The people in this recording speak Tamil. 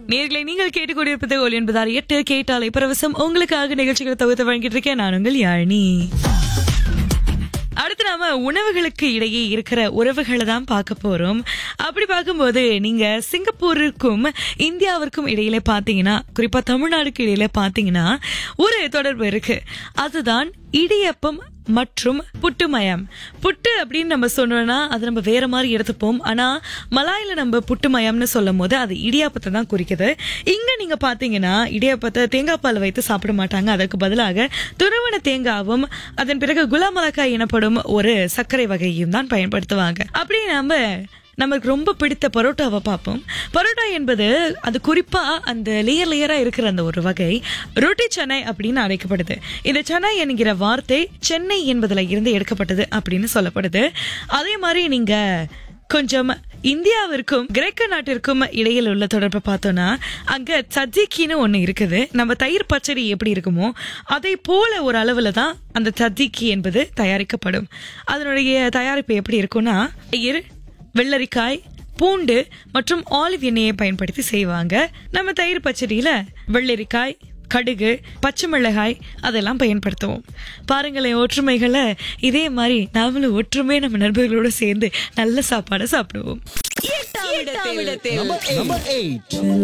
நேர்களை நீங்கள் கேட்டுக்கொண்டிருப்பது ஒலி என்பதால் எட்டு கேட்டாலை பரவசம் உங்களுக்காக நிகழ்ச்சிகளை தொகுத்து வழங்கிட்டு இருக்கேன் நான் உங்கள் யாழினி அடுத்து நாம உணவுகளுக்கு இடையே இருக்கிற உறவுகளை தான் பார்க்க போறோம் அப்படி பார்க்கும்போது நீங்க சிங்கப்பூருக்கும் இந்தியாவிற்கும் இடையில பாத்தீங்கன்னா குறிப்பா தமிழ்நாடுக்கு இடையில பாத்தீங்கன்னா ஒரு தொடர்பு இருக்கு அதுதான் இடியப்பம் மற்றும் புட்டுமயம் புட்டு அப்படின்னு நம்ம சொன்னோம்னா அது நம்ம வேற மாதிரி எடுத்துப்போம் ஆனா மலாயில நம்ம புட்டுமயம்னு சொல்லும் போது அது இடியாப்பத்தை தான் குறிக்குது இங்க நீங்க பாத்தீங்கன்னா இடியாப்பத்தை தேங்காய் பால் வைத்து சாப்பிட மாட்டாங்க அதற்கு பதிலாக துருவன தேங்காவும் அதன் பிறகு குலாமலக்காய் எனப்படும் ஒரு சர்க்கரை வகையும் தான் பயன்படுத்துவாங்க அப்படி நம்ம நமக்கு ரொம்ப பிடித்த பரோட்டாவை பார்ப்போம் பரோட்டா என்பது அது குறிப்பா அந்த லேயர் லேயரா இருக்கிற அந்த ஒரு வகை ரொட்டி சென்னை அப்படின்னு அழைக்கப்படுது இந்த சென்னை என்கிற வார்த்தை சென்னை என்பதுல இருந்து எடுக்கப்பட்டது அப்படின்னு சொல்லப்படுது அதே மாதிரி நீங்க கொஞ்சம் இந்தியாவிற்கும் கிரேக்க நாட்டிற்கும் இடையில் உள்ள தொடர்பை பார்த்தோம்னா அங்க சஜிக்கின்னு ஒண்ணு இருக்குது நம்ம தயிர் பச்சடி எப்படி இருக்குமோ அதை போல ஒரு அளவுல தான் அந்த சஜிக்கி என்பது தயாரிக்கப்படும் அதனுடைய தயாரிப்பு எப்படி இருக்கும்னா தயிர் வெள்ளரிக்காய் பூண்டு மற்றும் ஆலிவ் எண்ணெயை பயன்படுத்தி செய்வாங்க நம்ம தயிர் பச்சடியில வெள்ளரிக்காய் கடுகு பச்சை மிளகாய் அதெல்லாம் பயன்படுத்துவோம் பாருங்களேன் ஒற்றுமைகளை இதே மாதிரி நாமளும் ஒற்றுமை நம்ம நண்பர்களோட சேர்ந்து நல்ல சாப்பாடை சாப்பிடுவோம் Number eight.